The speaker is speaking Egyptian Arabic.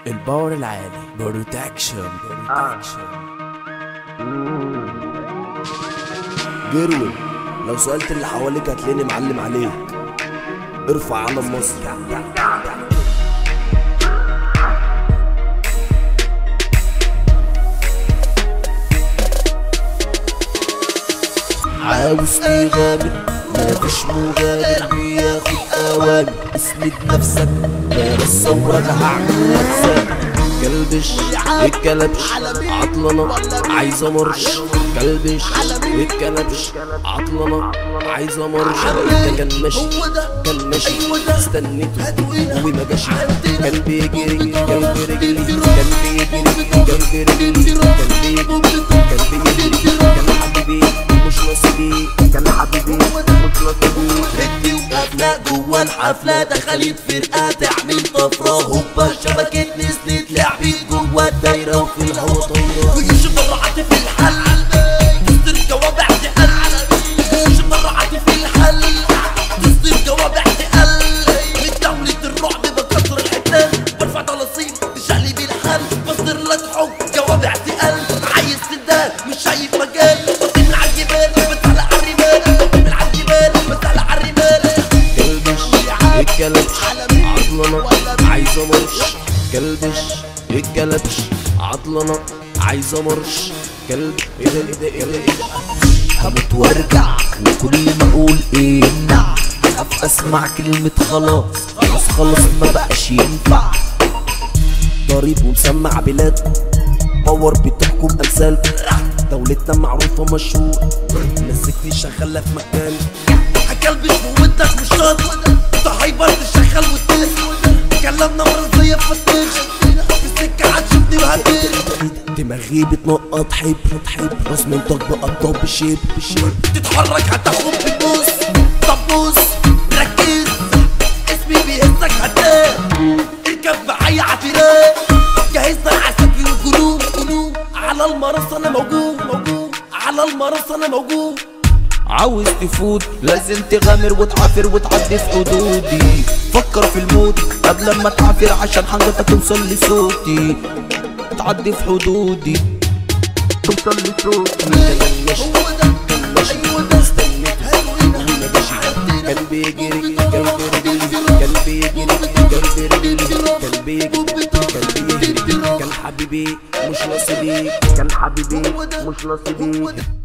الباور العالي بروتكشن جروي لو سألت اللي حواليك هتلاقيني معلم عليك ارفع علم مصر عاوز تغامر مفيش مغامر بياخد اوامر اسند نفسك لا بس انا هعمل لك سامر كلبش الكلبش عطلنا عايز امرش كلبش الكلبش عطلنا عايز امرش ده كان ماشي كان ماشي استنيته وما جاش كان بيجري كان برجلي كان بيجري كان برجلي كان بيجري كان بيجري كان حبيبي مش نصيبي كان حبيبي مش نصيبي بدي وقفنا جوا الحفلة دخلت فرقة تعمل طفرة هوبا شبكة نزلت لعبت جوا الدايرة وفي الهوا طايرة ويجي مرعت في الحل تصدر جوابع تقل ويجي مرعت في الحل تصدر جوابع تقل من دولة الرعب بكسر الحتان برفع طلاسيم تشعلي بالحل بصدر لك حب جوابع تقل عايز تدان مش شايف مجال بطير من عالجبال بتعلق عالرمال بطير من عالجبال بتعلق عالرمال كلبش الكلبش عطلنا عايز امرش كلبش الكلبش عطلنا عايز امرش كلب ايه ده ايه ده ايه ده ايه ده هموت وارجع وكل ما اقول ايه يمنع اخاف اسمع كلمة خلاص خلاص خلاص ما بقاش ينفع ضريب ومسمع بلاد باور بتحكم امثال دولتنا معروفة مشهور مسكني شغالة في مكان هكلبش بودك مش شرط انت هايبر تشغل وتلف كلامنا مرضية فتش في السكة هتشوفني وهتلف دماغي بتنقط حب حب راس منطق بقطع بشيب بشيب تتحرك هتاخد بتبوس طب بوس ركز اسمي بيهزك هتنام اركب معايا عفيرات جهزنا العساكر والجنوب جنوب على المرص انا موجود موجود على المرص انا موجود عاوز تفوت لازم تغامر وتعافر وتعدي في حدودي فكر في الموت قبل ما تعافر عشان حاجتك توصل لصوتي تعدي في حدودي توصل لصوتي هو ده ايوه ده وما جاش كان بيجري كان برجلي كان بيجري كان برجلي كان بيجري كان بيجري كان حبيبي مش نصيبي كان حبيبي مش نصيبي